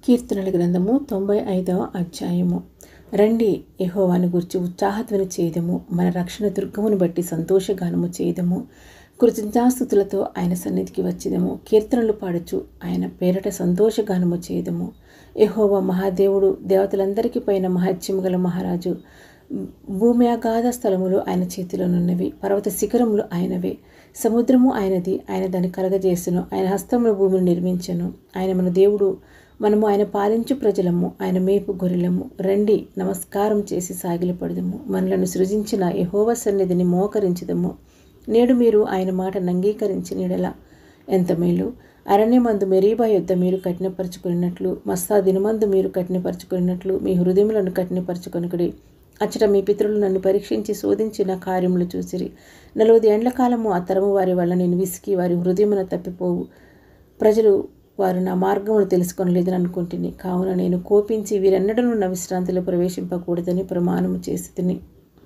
కీర్తనల గ్రంథము తొంభై ఐదవ అధ్యాయము రండి యెహోవాను గురించి ఉత్సాహధ్వని చేయదము మన రక్షణ దుర్గమును బట్టి సంతోషగానము చేయదము కృతజ్ఞాస్థుతులతో ఆయన సన్నిధికి వచ్చిదము కీర్తనలు పాడుచు ఆయన పేరట సంతోషగానము చేయదము యెహోవా మహాదేవుడు దేవతలందరికీ పైన మహత్యము గల మహారాజు భూమి అగాధ స్థలములు ఆయన చేతిలోనున్నవి పర్వత శిఖరములు ఆయనవే సముద్రము ఆయనది ఆయన దాన్ని కలగజేసును ఆయన హస్తములు భూమిని నిర్మించను ఆయన మన దేవుడు మనము ఆయన పాలించు ప్రజలము ఆయన మేపు గొర్రెలము రండి నమస్కారం చేసి సాగిలపడదము మనలను సృజించిన యహోవ సన్నిధిని మోకరించదము నేడు మీరు ఆయన మాటను అంగీకరించిన ఎడల ఎంత మేలు అరణ్యమందు మెరీబా యుద్ధ మీరు కఠినపరచుకున్నట్లు మస్తా దినమందు మీరు కఠినపరచుకున్నట్లు మీ హృదయములను కఠినపరచుకొనుకుడి అచ్చట మీ పితరులు నన్ను పరీక్షించి శోధించిన కార్యములు చూసిరి నలవది ఏండ్ల కాలము ఆ తరము వారి వల్ల నేను విసికి వారి హృదయమున తప్పిపోవు ప్రజలు వారు నా మార్గములు తెలుసుకొనలేదని అనుకుంటుని కావున నేను కోపించి వీరెన్నడూ నా విశ్రాంతిలో ప్రవేశింపకూడదని ప్రమాణము చేసి తిని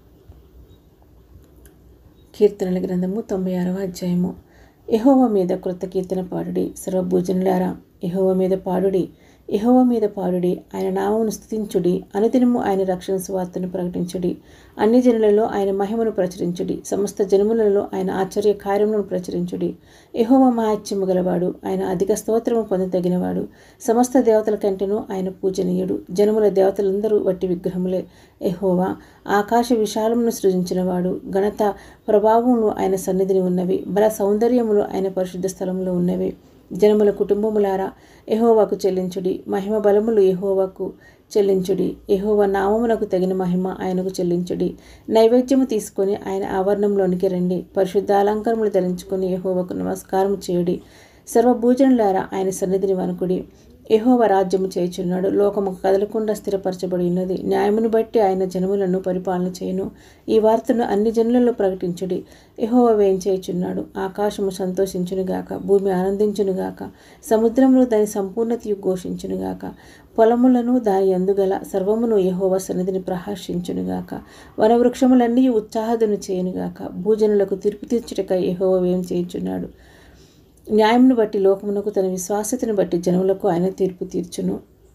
కీర్తనల గ్రంథము తొంభై ఆరవ అధ్యాయము యహోవ మీద కృత కీర్తన పాడుడి సర్వభూజనులారా యహోవ మీద పాడుడి యహోవ మీద పాడుడి ఆయన నామమును స్థుతించుడి అనుదినము ఆయన రక్షణ సువార్తను ప్రకటించుడి అన్ని జనులలో ఆయన మహిమను ప్రచురించుడి సమస్త జనములలో ఆయన ఆశ్చర్య కార్యములను ప్రచురించుడి యహోవ మహాత్యము గలవాడు ఆయన అధిక స్తోత్రము పొందదగినవాడు సమస్త దేవతల కంటేనూ ఆయన పూజనీయుడు జనముల దేవతలందరూ వట్టి విగ్రహములే యహోవా ఆకాశ విశాలమును సృజించినవాడు ఘనత ప్రభావములు ఆయన సన్నిధిని ఉన్నవి బల సౌందర్యములు ఆయన పరిశుద్ధ స్థలంలో ఉన్నవి జనముల కుటుంబములారా యహోవాకు చెల్లించుడి మహిమ బలములు యహోవాకు చెల్లించుడి యహోవ నామమునకు తగిన మహిమ ఆయనకు చెల్లించుడి నైవేద్యము తీసుకొని ఆయన ఆవరణంలోనికి రండి పరిశుద్ధ అలంకారములు ధరించుకొని యహోవకు నమస్కారం చేయుడి సర్వభూజనులారా ఆయన సన్నిధిని వనుకుడి యహోవ రాజ్యము చేయుచున్నాడు లోకము కదలకుండా స్థిరపరచబడి ఉన్నది న్యాయమును బట్టి ఆయన జనములను పరిపాలన చేయును ఈ వార్తను అన్ని జనులలో ప్రకటించుడి యహోవ వేం చేయుచున్నాడు ఆకాశము సంతోషించునుగాక భూమి ఆనందించునుగాక సముద్రములు దాని సంపూర్ణతయు ఘోషించునుగాక పొలములను దాని అందుగల సర్వమును యహోవ సన్నిధిని ప్రహర్షించునుగాక వనవృక్షములన్నీ ఉత్సాహదును చేయునుగాక భూజనులకు తీర్పు తీర్చుటకై యహోవ వేం చేయుచున్నాడు న్యాయమును బట్టి లోకమునకు తన విశ్వాసతను బట్టి జనములకు ఆయన తీర్పు తీర్చును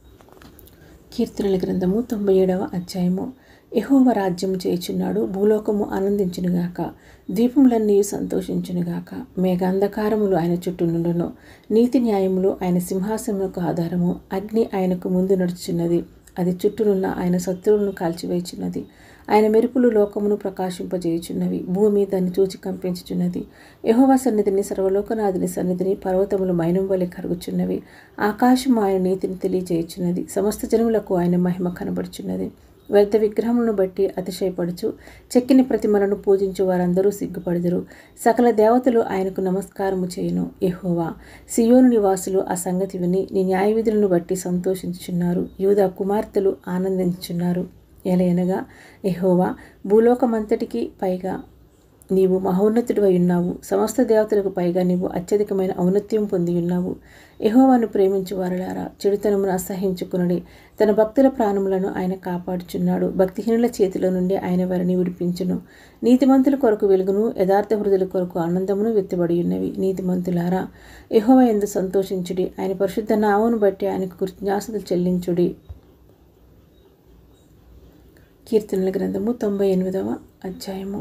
కీర్తనల గ్రంథము తొంభై ఏడవ అధ్యాయము యహోవ రాజ్యము చేయుచున్నాడు భూలోకము ఆనందించునుగాక ద్వీపములన్నీ సంతోషించునుగాక మేఘాంధకారములు ఆయన చుట్టూ నుండును నీతి న్యాయములు ఆయన సింహాసనములకు ఆధారము అగ్ని ఆయనకు ముందు నడుచున్నది అది చుట్టూనున్న ఆయన శత్రువులను కాల్చివేయుచున్నది ఆయన మెరుపులు లోకమును ప్రకాశింపజేయుచున్నవి భూమి దాన్ని చూచి కంపించుచున్నది యహోవా సన్నిధిని సర్వలోకనాథుని సన్నిధిని పర్వతములు మైనం వలె కరుగుచున్నవి ఆకాశము ఆయన నీతిని తెలియజేయుచున్నది సమస్త జనములకు ఆయన మహిమ కనబడుచున్నది వ్యర్థ విగ్రహములను బట్టి అతిశయపడుచు చెక్కిన ప్రతిమలను పూజించు వారందరూ సిగ్గుపడదురు సకల దేవతలు ఆయనకు నమస్కారము చేయును యహోవా సియోను నివాసులు ఆ సంగతి విని నీ న్యాయ విధులను బట్టి సంతోషించుచున్నారు యూదా కుమార్తెలు ఆనందించుచున్నారు ఎలయనగా యహోవా భూలోకమంతటికి పైగా నీవు మహోన్నతుడు ఉన్నావు సమస్త దేవతలకు పైగా నీవు అత్యధికమైన ఔన్నత్యం పొంది ఉన్నావు యహోవాను ప్రేమించు వారలారా చెడుతనమును అసహించుకునడి తన భక్తుల ప్రాణములను ఆయన కాపాడుచున్నాడు భక్తిహీనుల చేతిలో నుండి ఆయన వారిని విడిపించును నీతిమంతుల కొరకు వెలుగును యథార్థ హృదయుల కొరకు ఆనందమును వెత్తబడి ఉన్నవి నీతిమంతులారా యహోవ ఎందు సంతోషించుడి ఆయన పరిశుద్ధ నామను బట్టి ఆయనకు కృతజ్ఞాసతలు చెల్లించుడి కీర్తనల గ్రంథము తొంభై ఎనిమిదవ అధ్యాయము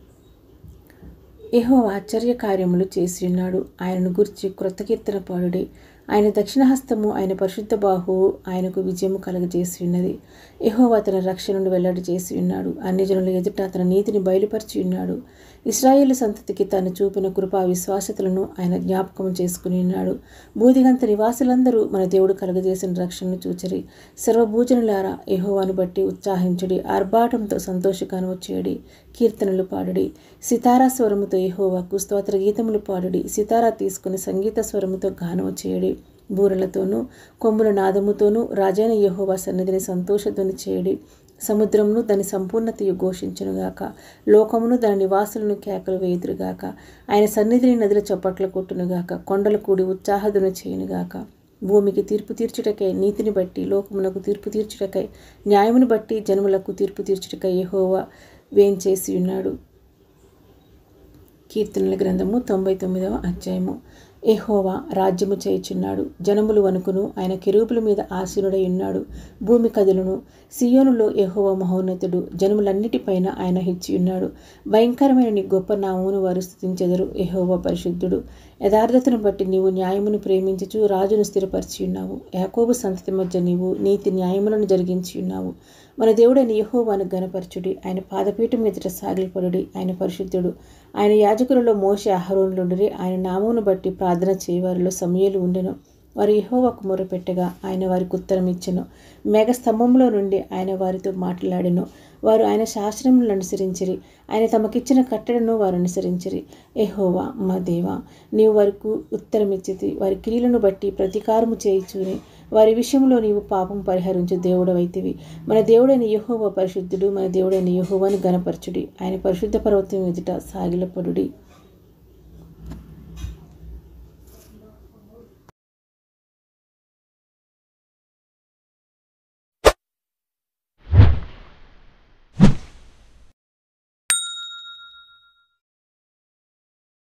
ఏహో ఆశ్చర్య కార్యములు చేసి ఉన్నాడు ఆయనను గురించి క్రొత్త కీర్తన పాడుడి ఆయన దక్షిణ హస్తము ఆయన పరిశుద్ధ బాహువు ఆయనకు విజయము కలగజేసి ఉన్నది యహోవా తన రక్షణను వెల్లడి చేసి ఉన్నాడు అన్ని జనుల ఎదుట తన నీతిని బయలుపరిచి ఉన్నాడు ఇస్రాయేల్ సంతతికి తాను చూపిన కృపా విశ్వాసతలను ఆయన జ్ఞాపకం చేసుకుని ఉన్నాడు బూదిగంత నివాసులందరూ మన దేవుడు కలగజేసిన రక్షణను చూచరి సర్వభూజనులారా యహోవాను బట్టి ఉత్సాహించుడి ఆర్భాటంతో సంతోషగానం చేయడి కీర్తనలు పాడుడి సితారా స్వరముతో యహోవాకు స్తోత్ర గీతములు పాడుడి సితారా తీసుకుని సంగీత స్వరముతో గానము చేయడి బూరలతోనూ కొమ్ముల నాదముతోనూ రాజైన యహోవా సన్నిధిని సంతోషధ్వని చేయడి సముద్రమును దాని సంపూర్ణతయు ఘోషించునుగాక లోకమును దాని నివాసులను కేకలు వేయుదురుగాక ఆయన సన్నిధిని నదుల చప్పట్ల కొట్టునుగాక కొండలు కూడి ఉత్సాహదును చేయునుగాక భూమికి తీర్పు తీర్చుటకై నీతిని బట్టి లోకమునకు తీర్పు తీర్చుటకై న్యాయమును బట్టి జనములకు తీర్పు తీర్చుటకై యహోవా వేంచేసి ఉన్నాడు కీర్తనల గ్రంథము తొంభై తొమ్మిదవ అధ్యాయము ఎహోవా రాజ్యము చేయుచున్నాడు జనములు వణుకును ఆయన కెరూపుల మీద ఆసీనుడై ఉన్నాడు భూమి కదులును సియోనులో ఎహోవా మహోన్నతుడు జనములన్నిటిపైన ఆయన హెచ్చి ఉన్నాడు భయంకరమైన నీ గొప్ప నామమును వారు స్థుతించెదరు ఎహోవా పరిశుద్ధుడు యథార్థతను బట్టి నీవు న్యాయమును ప్రేమించుచు రాజును స్థిరపరిచి ఉన్నావు యాకోబు సంతతి మధ్య నీవు నీతి న్యాయములను జరిగించి ఉన్నావు మన దేవుడైన యహోవాను గనపరచుడి ఆయన పాదపీఠం ఎదుట సాగిలపడుడి ఆయన పరిశుద్ధుడు ఆయన యాజకులలో మోసే ఆహరోనులుండి ఆయన నామమును బట్టి ప్రార్థన చేయవారిలో సమయాలు ఉండెను వారు యహోవాకు మొరపెట్టగా ఆయన వారికి ఉత్తరం ఇచ్చెను మేఘ స్తంభంలో నుండి ఆయన వారితో మాట్లాడెను వారు ఆయన శాస్త్రములను అనుసరించిరి ఆయన తమకిచ్చిన కట్టడను వారు అనుసరించిరి ఎహోవా మా దేవా నీవు వారికి ఉత్తరమిచ్చితి వారి క్రియలను బట్టి ప్రతీకారము చేయుచుని వారి విషయంలో నీవు పాపం పరిహరించు దేవుడవైతివి మన దేవుడైన యహోవా పరిశుద్ధుడు మన దేవుడైన యహోవాను గణపరచుడి ఆయన పరిశుద్ధ పర్వతం ఎదుట సాగిలపడుడి